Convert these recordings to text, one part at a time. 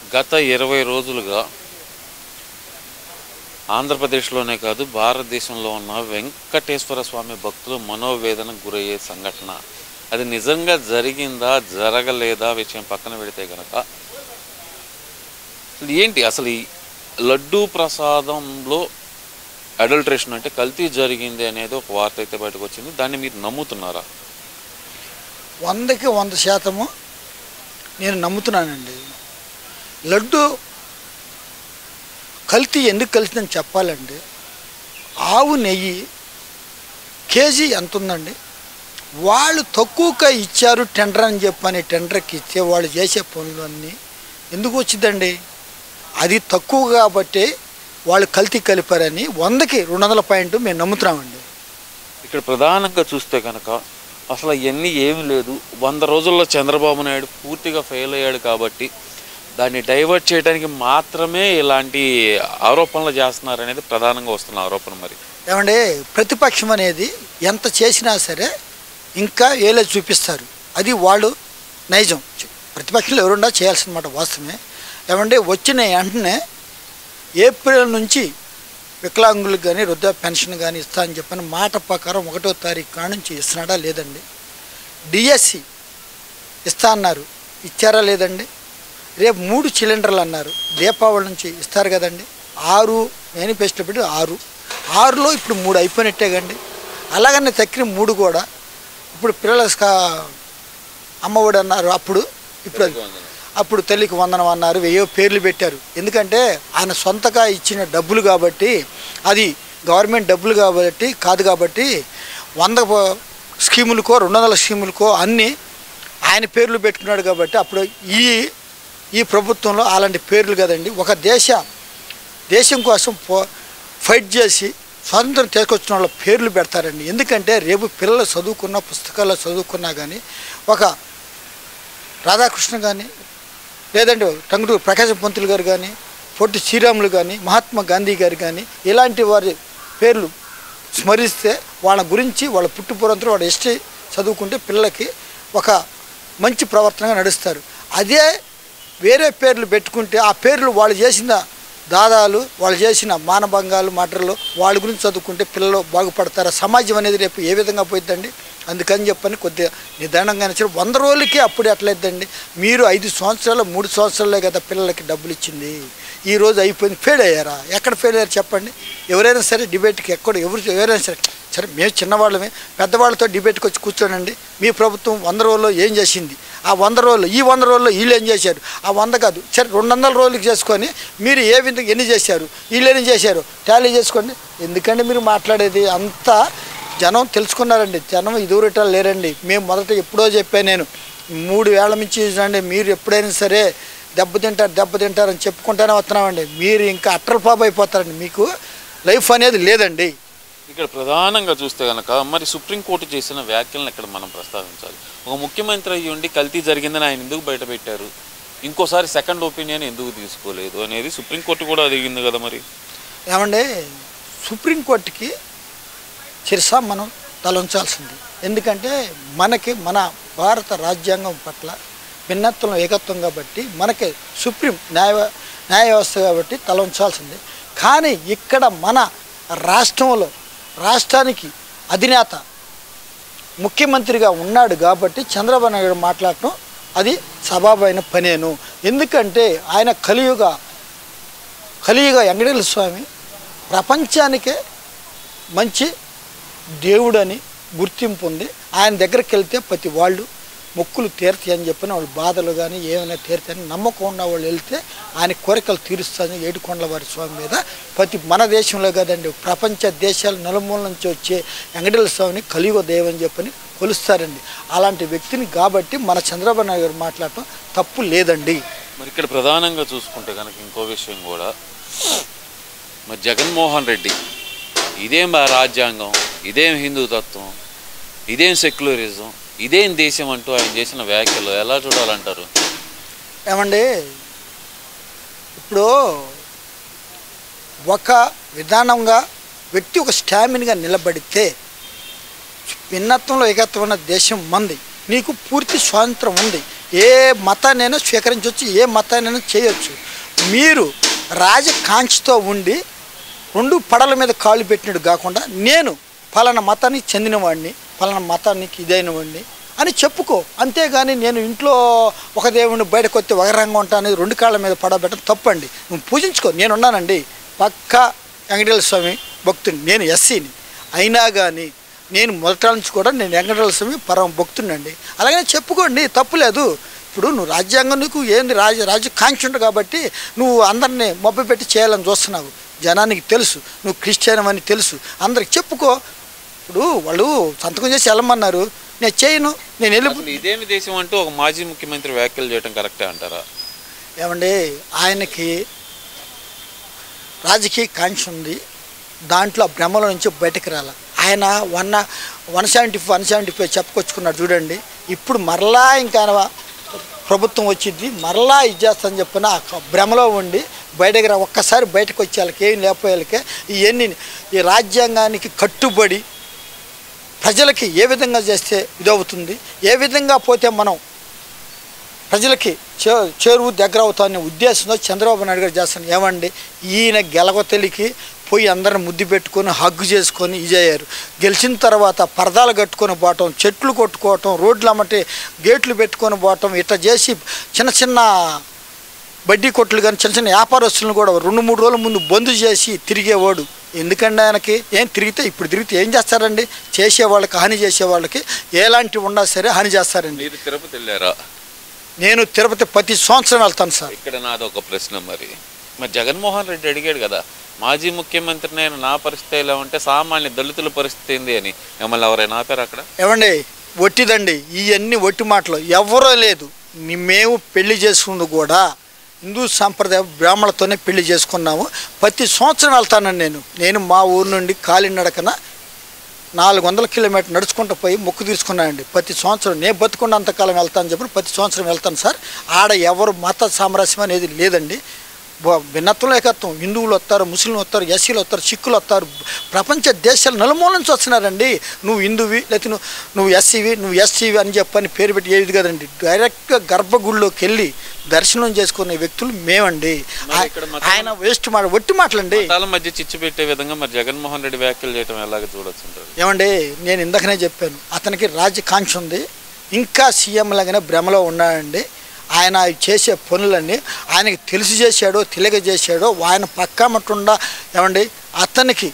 గత ఇరవై రోజులుగా ఆంధ్రప్రదేశ్లోనే కాదు భారతదేశంలో ఉన్న వెంకటేశ్వర స్వామి భక్తులు మనోవేదనకు గురయ్యే సంఘటన అది నిజంగా జరిగిందా జరగలేదా విషయం పక్కన పెడితే కనుక అసలు ఏంటి అసలు ఈ లడ్డూ ప్రసాదంలో అడల్ట్రేషన్ అంటే కల్తీ జరిగింది అనేది ఒక వార్త అయితే బయటకు వచ్చింది దాన్ని మీరు నమ్ముతున్నారా వందకి వంద శాతము నేను నమ్ముతున్నానండి లడ్డు కల్తీ ఎందుకు కలిసిందని చెప్పాలండి ఆవు నెయ్యి కేజీ ఎంత ఉందండి వాళ్ళు తక్కువగా ఇచ్చారు టెండర్ అని చెప్పని టెండర్కి ఇచ్చే వాళ్ళు చేసే పనులు అన్నీ ఎందుకు వచ్చిందండి అది తక్కువ కాబట్టి వాళ్ళు కల్తీ కలిపారని వందకి రెండు వందల పాయింట్ మేము నమ్ముతున్నామండి ఇక్కడ ప్రధానంగా చూస్తే కనుక అసలు ఇవన్నీ ఏమీ లేదు వంద రోజుల్లో చంద్రబాబు నాయుడు పూర్తిగా ఫెయిల్ అయ్యాడు కాబట్టి దాన్ని డైవర్ట్ చేయడానికి మాత్రమే ఇలాంటి ఆరోపణలు చేస్తున్నారు అనేది ప్రధానంగా వస్తున్న ఆరోపణ మరి ఏమంటే ప్రతిపక్షం అనేది ఎంత చేసినా సరే ఇంకా ఏలే చూపిస్తారు అది వాళ్ళు నైజం ప్రతిపక్షంలో ఎవరున్నా చేయాల్సిన మాట వాస్తవమే ఏమంటే వచ్చిన వెంటనే ఏప్రిల్ నుంచి వికలాంగులకు కానీ వృద్ధా పెన్షన్ కానీ ఇస్తా అని చెప్పిన మాట ప్రకారం ఒకటో తారీఖు కాడ నుంచి ఇస్తున్నాడా లేదండి డిఎస్సి ఇస్తా అన్నారు ఇచ్చారా లేదండి రేపు మూడు సిలిండర్లు అన్నారు దీపావళి నుంచి ఇస్తారు కదండి ఆరు మేనిఫెస్టో పెట్టి ఆరు ఆరులో ఇప్పుడు మూడు అయిపోయినట్టే కండి అలాగనే తక్కిన మూడు కూడా ఇప్పుడు పిల్లల స్కా- అమ్మఒడి అన్నారు అప్పుడు ఇప్పుడు అది అప్పుడు తల్లికి వందనం అన్నారు వెయ్యో పేర్లు పెట్టారు ఎందుకంటే ఆయన సొంతగా ఇచ్చిన డబ్బులు కాబట్టి అది గవర్నమెంట్ డబ్బులు కాబట్టి కాదు కాబట్టి వంద ప- స్కీములకో రెండు వందల స్కీములకో అన్నీ ఆయన పేర్లు పెట్టుకున్నాడు కాబట్టి అప్పుడు ఈ ఈ ప్రభుత్వంలో అలాంటి పేర్లు కదండి ఒక దేశ దేశం కోసం పో ఫైట్ చేసి స్వాతంత్రం తీసుకొచ్చిన వాళ్ళ పేర్లు పెడతారండి ఎందుకంటే రేపు పిల్లలు చదువుకున్న పుస్తకాల్లో చదువుకున్నా కానీ ఒక రాధాకృష్ణ కానీ లేదంటే టంగుటూరు ప్రకాశం పంతులు గారు కానీ పొట్టి శ్రీరాములు కానీ మహాత్మా గాంధీ గారు కానీ ఇలాంటి వారి పేర్లు స్మరిస్తే వాళ్ళ గురించి వాళ్ళ పుట్టుపురంతో వాళ్ళ హిస్టరీ చదువుకుంటే పిల్లలకి ఒక మంచి ప్రవర్తనగా నడుస్తారు అదే వేరే పేర్లు పెట్టుకుంటే ఆ పేర్లు వాళ్ళు చేసిన దాదాలు వాళ్ళు చేసిన మానభంగాలు మటర్లు వాళ్ళ గురించి చదువుకుంటే పిల్లలు బాగుపడతారు సమాజం అనేది రేపు ఏ విధంగా పోయిద్దండి అందుకని చెప్పని కొద్దిగా నిదానంగా నచ్చారు వంద రోజులకి అప్పుడు ఎట్లయిద్దండి మీరు ఐదు సంవత్సరాలు మూడు సంవత్సరాలే కదా పిల్లలకి డబ్బులు ఇచ్చింది ఈ రోజు అయిపోయింది ఫెయిల్ అయ్యారా ఎక్కడ ఫెయిల్ అయ్యారు చెప్పండి ఎవరైనా సరే డిబేట్కి ఎక్కడ ఎవరు ఎవరైనా సరే సరే మేము చిన్నవాళ్ళమే పెద్దవాళ్ళతో డిబేట్కి వచ్చి కూర్చోనండి మీ ప్రభుత్వం వంద రోజుల్లో ఏం చేసింది ఆ వంద రోజులు ఈ వంద రోజుల్లో వీళ్ళు ఏం చేశారు ఆ వంద కాదు సరే రెండు వందల రోజులకి చేసుకొని మీరు ఏ విధంగా ఎన్ని చేశారు వీళ్ళు ఎన్ని చేశారు టాలీ చేసుకోండి ఎందుకంటే మీరు మాట్లాడేది అంతా జనం తెలుసుకున్నారండి జనం ఇదివరట లేరండి మేము మొదట ఎప్పుడో చెప్పాను నేను మూడు వేల నుంచి చూడండి మీరు ఎప్పుడైనా సరే దెబ్బతింటారు దెబ్బతింటారని చెప్పుకుంటానే వస్తున్నామండి మీరు ఇంకా అట్రల్ పాప్ అయిపోతారండి మీకు లైఫ్ అనేది లేదండి ఇక్కడ ప్రధానంగా చూస్తే కనుక మరి సుప్రీంకోర్టు చేసిన వ్యాఖ్యలను ఇక్కడ మనం ప్రస్తావించాలి ఒక ముఖ్యమంత్రి అయ్యి ఉండి కల్తీ జరిగిందని ఆయన ఎందుకు బయట పెట్టారు ఇంకోసారి సెకండ్ ఒపీనియన్ ఎందుకు తీసుకోలేదు అనేది సుప్రీంకోర్టు కూడా అడిగింది కదా మరి ఏమంటే సుప్రీంకోర్టుకి శిరస మనం తలంచాల్సింది ఎందుకంటే మనకి మన భారత రాజ్యాంగం పట్ల భిన్నత్వం ఏకత్వం కాబట్టి మనకి సుప్రీం న్యాయ న్యాయ వ్యవస్థ కాబట్టి తల ఉంచాల్సింది కానీ ఇక్కడ మన రాష్ట్రంలో రాష్ట్రానికి అధినేత ముఖ్యమంత్రిగా ఉన్నాడు కాబట్టి చంద్రబాబు నాయుడు మాట్లాడటం అది సబాబైన పనేను ఎందుకంటే ఆయన కలియుగ కలియుగ వెంకటేశ్వర స్వామి ప్రపంచానికే మంచి దేవుడని గుర్తింపు ఉంది ఆయన దగ్గరికి వెళ్తే ప్రతి వాళ్ళు మొక్కులు తీరుతాయి అని చెప్పిన వాళ్ళు బాధలు కానీ ఏమైనా తీరుతాయని నమ్మకం ఉన్న వాళ్ళు వెళ్తే ఆయన కోరికలు తీరుస్తాయని ఏడుకొండల వారి స్వామి మీద ప్రతి మన దేశంలో కదండి ప్రపంచ దేశాల నలుమూల నుంచి వచ్చే వెంకటేశ్వర స్వామిని కలియుగ దేవం అని చెప్పని కొలుస్తారండి అలాంటి వ్యక్తిని కాబట్టి మన చంద్రబాబు నాయుడు గారు మాట్లాడటం తప్పు లేదండి మరి ఇక్కడ ప్రధానంగా చూసుకుంటే కనుక ఇంకో విషయం కూడా మరి జగన్మోహన్ రెడ్డి ఇదేం బా రాజ్యాంగం ఇదేం హిందూ తత్వం ఇదేం సెక్యులరిజం ఇదేం దేశం అంటూ ఆయన చేసిన వ్యాఖ్యలు ఎలా చూడాలంటారు ఏమండి ఇప్పుడు ఒక విధానంగా వ్యక్తి ఒక స్టామిన్గా నిలబడితే భిన్నత్వంలో ఏకత్వం ఉన్న దేశం మంది నీకు పూర్తి స్వాతంత్రం ఉంది ఏ మతాన్నైనా స్వీకరించవచ్చు ఏ మతాన్నైనా చేయొచ్చు మీరు రాజకాంక్షతో ఉండి రెండు పడల మీద కాళ్ళు పెట్టినట్టు కాకుండా నేను పలానా మతానికి చెందినవాడిని పలానా మతానికి ఇదైన వాడిని అని చెప్పుకో అంతేగాని నేను ఇంట్లో ఒక దేవుడిని బయటకు వస్తే ఒక రంగం ఉంటా అనేది రెండు కాళ్ళ మీద పడబెట్టడం తప్పండి నువ్వు పూజించుకో నేను ఉన్నానండి పక్కా వెంకటేశ్వర స్వామి భక్తుని నేను ఎస్సీని అయినా కానీ నేను మొదట నుంచి కూడా నేను వెంకటేశ్వర స్వామి పరమ భక్తునండి అలాగే చెప్పుకోండి తప్పులేదు ఇప్పుడు నువ్వు రాజ్యాంగం నీకు ఏంది రాజ రాజకాంక్ష ఉంటుంది కాబట్టి నువ్వు అందరినీ మొబ్బ పెట్టి చేయాలని చూస్తున్నావు జనానికి తెలుసు నువ్వు క్రిస్టియన్ అని తెలుసు అందరికి చెప్పుకో ఇప్పుడు వాళ్ళు సంతకం చేసి వెళ్ళమన్నారు నేను చేయను నేను వెళ్ళి అసలు ఇదేమి దేశం అంటూ ఒక మాజీ ముఖ్యమంత్రి వ్యాఖ్యలు చేయడం కరెక్టే అంటారా ఏమండి ఆయనకి రాజకీయ కాంక్ష ఉంది దాంట్లో ఆ భ్రమల నుంచి బయటకు రాల ఆయన one one seventy one seventy five చెప్పుకొచ్చుకున్నాడు చూడండి ఇప్పుడు మరలా ఇంకా ఆయన ప్రభుత్వం వచ్చింది మరలా ఇది చేస్తానని చెప్పిన ఆ భ్రమలో ఉండి బయటకు రా ఒక్కసారి బయటకు వచ్చే వాళ్ళకి ఏం లేకపోయేళ్ళకే ఇవన్నీ ఈ రాజ్యాంగానికి కట్టుబడి ప్రజలకి ఏ విధంగా చేస్తే ఇదవుతుంది ఏ విధంగా పోతే మనం ప్రజలకి చే చేరువు దగ్గర అవుతామనే ఉద్దేశంతో చంద్రబాబు నాయుడు గారు చేస్తాను ఏమండి ఈయన గెలవతలికి పోయి అందరిని ముద్దు పెట్టుకొని హగ్గు చేసుకొని ఇదయ్యారు గెలిచిన తర్వాత పరదాలు కట్టుకొని పోవటం చెట్లు కొట్టుకోవటం రోడ్లు అమ్మటి గేట్లు పెట్టుకొని పోవటం ఇట్లా చేసి చిన్న చిన్న బడ్డీ కొట్లు కానీ చిన్న చిన్న వ్యాపారస్తులను కూడా రెండు మూడు రోజుల ముందు బంద్ చేసి తిరిగేవాడు ఎందుకండి ఆయనకి ఏం తిరిగితే ఇప్పుడు తిరిగితే ఏం చేస్తారండి చేసేవాళ్ళకి హాని చేసేవాళ్ళకి ఎలాంటివి ఉన్నా సరే హాని చేస్తారండి మీరు తిరుపతి వెళ్ళారా నేను తిరుపతి ప్రతి సంవత్సరం వెళ్తాను సార్ ఇక్కడ నాది ఒక ప్రశ్న మరి మరి జగన్మోహన్ రెడ్డి అడిగాడు కదా మాజీ ముఖ్యమంత్రి నేను నా పరిస్థితి ఎలా ఉంటే సామాన్య దళితుల పరిస్థితి ఏంది అని మిమ్మల్ని ఎవరైనా ఆపారు అక్కడ ఏమండి ఒట్టిదండి ఇవన్నీ ఒట్టి మాటలు ఎవరో లేదు ని- మేము పెళ్లి చేసుకుంది కూడా హిందూ సాంప్రదాయ బ్రాహ్మణులతోనే పెళ్లి చేసుకున్నాము ప్రతి సంవత్సరం వెళ్తానండి నేను నేను మా ఊరు నుండి కాలినడకన నాలుగు వందల కిలోమీటర్ నడుచుకుంటూ పోయి మొక్కు తీసుకున్నానండి ప్రతి సంవత్సరం నేను బతుకున్నంతకాలం వెళ్తాను చెప్పి ప్రతి సంవత్సరం వెళ్తాను సార్ ఆడ ఎవరు మత సామరస్యం అనేది లేదండి బ- భిన్నత్వం ఏకత్వం హిందువులు వస్తారు ముస్లింలు వస్తారు ఎస్సీలు వస్తారు సిక్కులు వస్తారు ప్రపంచ దేశాలు నలుమూల నుంచి వస్తున్నారండి నువ్వు హిందువి లేకపోతే నువ్వు నువ్వు ఎస్సీవి నువ్వు ఎస్సీవి అని చెప్పని పేరు పెట్టి ఏది కదండి డైరెక్ట్గా గర్భగుడిలోకి వెళ్ళి దర్శనం చేసుకునే వ్యక్తులు మేమండి మరి ఇక్కడ మతం- ఆయన వేస్ట్ మాట ఒట్టి మాటలండి మతాల మధ్య చిచ్చు పెట్టే విధంగా మరి జగన్మోహన్ రెడ్డి వ్యాఖ్యలు చేయడం ఎలాగ చూడొచ్చు అంటారు ఏమండి నేను ఇందాకనే చెప్పాను అతనికి రాజకాంక్ష ఉంది ఇంకా సీఎం లాగానే భ్రమలో ఉన్నాడండి ఆయన చేసే పనులన్నీ ఆయనకి తెలిసి చేశాడో తెలియక చేశాడో ఆయన పక్కమటుండా ఏమండి అతనికి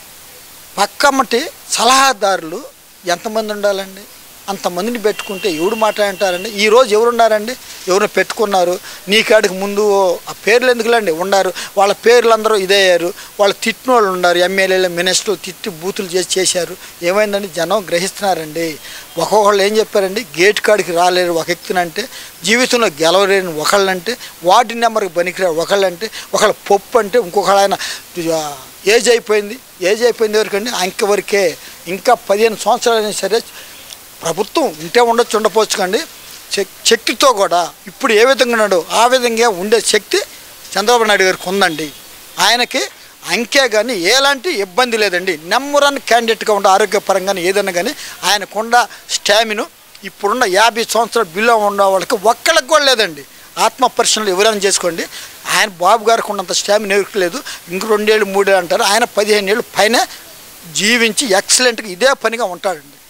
పక్కమ్మటి సలహాదారులు ఎంతమంది ఉండాలండి అంతమందిని పెట్టుకుంటే ఎవడు మాట్లాడంటారండి ఈరోజు ఎవరున్నారండి ఎవరు పెట్టుకున్నారు నీ కాడికి ముందు ఆ పేర్లు ఎందుకులండి ఉన్నారు వాళ్ళ పేర్లు అందరూ ఇదయ్యారు వాళ్ళు తిట్టిన వాళ్ళు ఉన్నారు ఎమ్మెల్యేలు మినిస్టర్లు తిట్టి బూతులు చేసి చేశారు ఏమైందండి జనం గ్రహిస్తున్నారండి ఒక్కొక్కళ్ళు ఏం చెప్పారండి గేట్ కాడికి రాలేరు ఒక వ్యక్తినంటే జీవితంలో గెలవలేని ఒకళ్ళంటే వార్డు నెంబర్కి పనికిరారు ఒకళ్ళంటే ఒకళ్ళ పప్పు అంటే ఇంకొకళ్ళు ఆయన ఆ, ఏజ్ అయిపోయింది ఏజ్ అయిపోయింది ఎవరికండి అంక వరకే ఇంకా పదిహేను సంవత్సరాలైనా సరే ప్రభుత్వం ఉంటే ఉండొచ్చు ఉండపోవచ్చు కండి శక్- శక్తితో కూడా ఇప్పుడు ఏ విధంగా ఉన్నాడో ఆ విధంగా ఉండే శక్తి చంద్రబాబు నాయుడు గారికి ఉందండి ఆయనకి అంకే కానీ ఎలాంటి ఇబ్బంది లేదండి నెంబర్ వన్ క్యాండిడేట్గా ఉండే ఆరోగ్యపరంగా ఏదైనా కానీ ఆయనకున్న స్టామిను ఇప్పుడున్న యాభై సంవత్సరాల బిలో ఉన్న వాళ్ళకి ఒక్కళ్ళకి కూడా లేదండి ఆత్మ పరిశీలనలు ఎవరైనా చేసుకోండి ఆయన బాబు గారికి ఉన్నంత స్టామినా ఎవరికి లేదు ఇంక రెండేళ్ళు మూడేళ్ళు అంటారు ఆయన పదిహేను ఏళ్ళు పైన జీవించి ఎక్సలెంట్గా ఇదే పనిగా ఉంటాడండి